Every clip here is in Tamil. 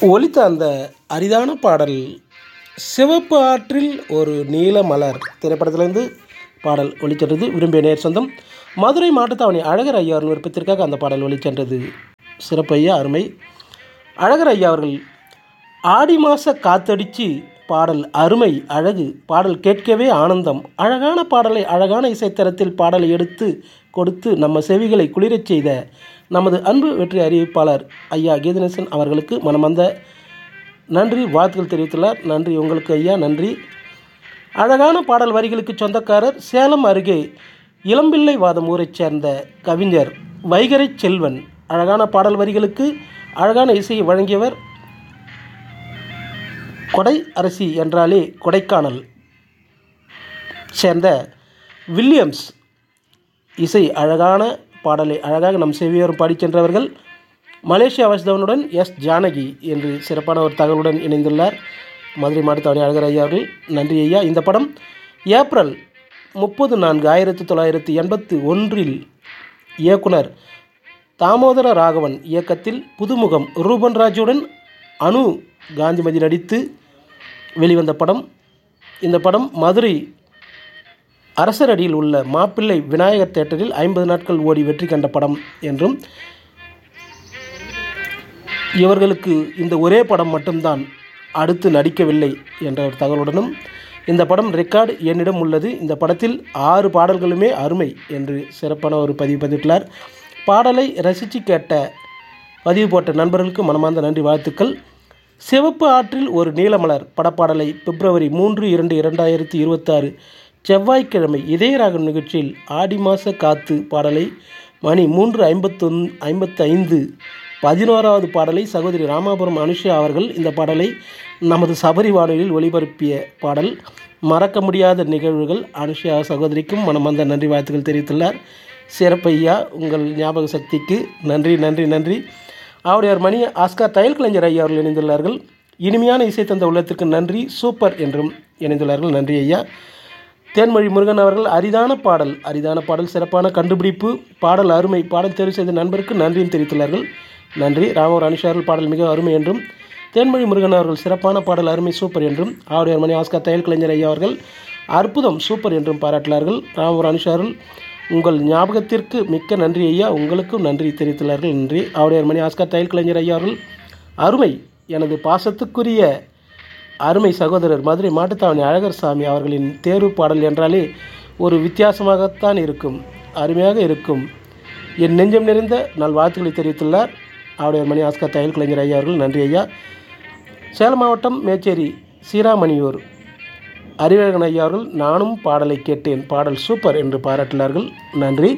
ஒலித்த அந்த அரிதான பாடல் சிவப்பு ஆற்றில் ஒரு நீல மலர் திரைப்படத்திலிருந்து பாடல் ஒளிச்சென்றது விரும்பிய நேர் சொந்தம் மதுரை மாட்டுத்தாவணி அழகர் ஐயா அவர்கள் விருப்பத்திற்காக அந்த பாடல் ஒளிச்சென்றது சிறப்பு ஐயா அருமை அழகர் ஐயா அவர்கள் ஆடி மாத காத்தடிச்சு பாடல் அருமை அழகு பாடல் கேட்கவே ஆனந்தம் அழகான பாடலை அழகான இசைத்தரத்தில் பாடலை எடுத்து கொடுத்து நம்ம செவிகளை குளிரச் செய்த நமது அன்பு வெற்றி அறிவிப்பாளர் ஐயா கீதநேசன் அவர்களுக்கு மனமந்த நன்றி வாழ்த்துக்கள் தெரிவித்துள்ளார் நன்றி உங்களுக்கு ஐயா நன்றி அழகான பாடல் வரிகளுக்கு சொந்தக்காரர் சேலம் அருகே இளம்பிள்ளை வாதம் ஊரைச் சேர்ந்த கவிஞர் வைகரை செல்வன் அழகான பாடல் வரிகளுக்கு அழகான இசையை வழங்கியவர் கொடை அரசி என்றாலே கொடைக்கானல் சேர்ந்த வில்லியம்ஸ் இசை அழகான பாடலை அழகாக நம் செவியோரும் பாடிச் சென்றவர்கள் மலேசியா வசிதவனுடன் எஸ் ஜானகி என்று சிறப்பான ஒரு தகவலுடன் இணைந்துள்ளார் மதுரை மாவட்டத்தவணி அழகர் ஐயா அவர்கள் நன்றி ஐயா இந்த படம் ஏப்ரல் முப்பது நான்கு ஆயிரத்தி தொள்ளாயிரத்தி எண்பத்தி ஒன்றில் இயக்குனர் தாமோதர ராகவன் இயக்கத்தில் புதுமுகம் ரூபன் ராஜுடன் அனு காந்திமதி நடித்து வெளிவந்த படம் இந்த படம் மதுரை அரசரடியில் உள்ள மாப்பிள்ளை விநாயகர் தேட்டரில் ஐம்பது நாட்கள் ஓடி வெற்றி கண்ட படம் என்றும் இவர்களுக்கு இந்த ஒரே படம் மட்டும்தான் அடுத்து நடிக்கவில்லை என்ற ஒரு தகவலுடனும் இந்த படம் ரெக்கார்டு என்னிடம் உள்ளது இந்த படத்தில் ஆறு பாடல்களுமே அருமை என்று சிறப்பான ஒரு பதிவு பதிவிட்டுள்ளார் பாடலை ரசித்து கேட்ட பதிவு போட்ட நண்பர்களுக்கு மனமார்ந்த நன்றி வாழ்த்துக்கள் சிவப்பு ஆற்றில் ஒரு நீலமலர் படப்பாடலை பிப்ரவரி மூன்று இரண்டு இரண்டாயிரத்தி இருபத்தாறு செவ்வாய்க்கிழமை இதயராகம் நிகழ்ச்சியில் ஆடி மாத காத்து பாடலை மணி மூன்று ஐம்பத்தொன் ஐம்பத்தைந்து பதினோராவது பாடலை சகோதரி ராமாபுரம் அனுஷா அவர்கள் இந்த பாடலை நமது சபரி வானொலியில் ஒளிபரப்பிய பாடல் மறக்க முடியாத நிகழ்வுகள் அனுஷா சகோதரிக்கும் மனமார்ந்த நன்றி வாழ்த்துக்கள் தெரிவித்துள்ளார் சிறப்பையா உங்கள் ஞாபக சக்திக்கு நன்றி நன்றி நன்றி ஆவுடையார் மணி ஆஸ்கார் தையல் கலைஞர் ஐயா அவர்கள் இணைந்துள்ளார்கள் இனிமையான இசை தந்த உள்ளத்திற்கு நன்றி சூப்பர் என்றும் இணைந்துள்ளார்கள் நன்றி ஐயா தேன்மொழி முருகன் அவர்கள் அரிதான பாடல் அரிதான பாடல் சிறப்பான கண்டுபிடிப்பு பாடல் அருமை பாடல் தேர்வு செய்த நண்பருக்கு நன்றியும் தெரிவித்துள்ளார்கள் நன்றி ராமவர் அனுஷார்கள் பாடல் மிக அருமை என்றும் தேன்மொழி முருகன் அவர்கள் சிறப்பான பாடல் அருமை சூப்பர் என்றும் ஆவுடையார் மணி ஆஸ்கார் தையல் கலைஞர் ஐயா அவர்கள் அற்புதம் சூப்பர் என்றும் பாராட்டினார்கள் ராமவர் அனுஷார்கள் உங்கள் ஞாபகத்திற்கு மிக்க நன்றி ஐயா உங்களுக்கும் நன்றி தெரிவித்துள்ளார்கள் நன்றி ஆவுடையார் மணி ஆஸ்கார் தையல் கலைஞர் ஐயா அவர்கள் அருமை எனது பாசத்துக்குரிய அருமை சகோதரர் மதுரை மாட்டுத்தாவணி அழகர் சாமி அவர்களின் தேர்வு பாடல் என்றாலே ஒரு வித்தியாசமாகத்தான் இருக்கும் அருமையாக இருக்கும் என் நெஞ்சம் நிறைந்த நல்வாழ்த்துக்களை தெரிவித்துள்ளார் ஆவுடையார் மணி ஆஸ்கர் தையல் கலைஞர் ஐயா அவர்கள் நன்றி ஐயா சேலம் மாவட்டம் மேச்சேரி சீராமணியூர் அறிவழகன் ஐயா அவர்கள் நானும் பாடலை கேட்டேன் பாடல் சூப்பர் என்று பாராட்டினார்கள் நன்றி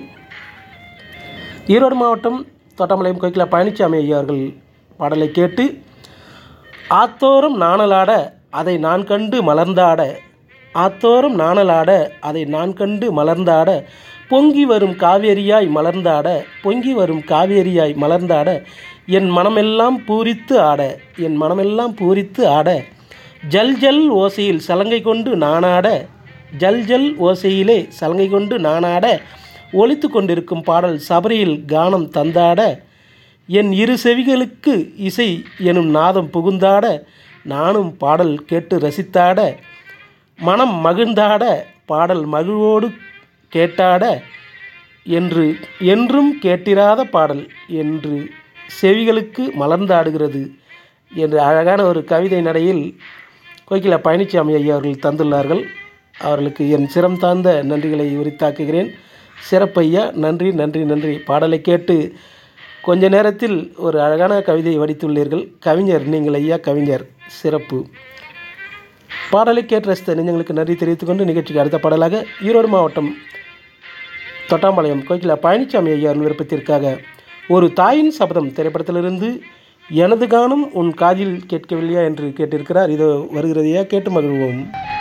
ஈரோடு மாவட்டம் தோட்டமலையம் கோயிலா பழனிசாமி ஐயா அவர்கள் பாடலை கேட்டு ஆத்தோறும் நாணலாட அதை நான் கண்டு மலர்ந்தாட ஆத்தோறும் நாணலாட அதை நான் கண்டு மலர்ந்தாட பொங்கி வரும் காவேரியாய் மலர்ந்தாட பொங்கி வரும் காவேரியாய் மலர்ந்தாட என் மனமெல்லாம் பூரித்து ஆட என் மனமெல்லாம் பூரித்து ஆட ஜல் ஜல் ஓசையில் சலங்கை கொண்டு நானாட ஜல் ஜல் ஓசையிலே சலங்கை கொண்டு நானாட ஒலித்து கொண்டிருக்கும் பாடல் சபரியில் கானம் தந்தாட என் இரு செவிகளுக்கு இசை எனும் நாதம் புகுந்தாட நானும் பாடல் கேட்டு ரசித்தாட மனம் மகிழ்ந்தாட பாடல் மகிழ்வோடு கேட்டாட என்று என்றும் கேட்டிராத பாடல் என்று செவிகளுக்கு மலர்ந்தாடுகிறது என்று அழகான ஒரு கவிதை நடையில் கோகிலா பழனிசாமி ஐயா அவர்கள் தந்துள்ளார்கள் அவர்களுக்கு என் சிரம் தாழ்ந்த நன்றிகளை உரித்தாக்குகிறேன் சிறப்பையா நன்றி நன்றி நன்றி பாடலை கேட்டு கொஞ்ச நேரத்தில் ஒரு அழகான கவிதை வடித்துள்ளீர்கள் கவிஞர் நீங்கள் ஐயா கவிஞர் சிறப்பு பாடலை கேட்டு ரசித்த நெஞ்சங்களுக்கு நன்றி தெரிவித்துக்கொண்டு நிகழ்ச்சிக்கு அடுத்த பாடலாக ஈரோடு மாவட்டம் தொட்டாம்பாளையம் கோகிலா பழனிசாமி ஐயாவின் விருப்பத்திற்காக ஒரு தாயின் சபதம் திரைப்படத்திலிருந்து எனது கானம் உன் காதில் கேட்கவில்லையா என்று கேட்டிருக்கிறார் இதோ வருகிறதையா கேட்டு மகிழ்வோம்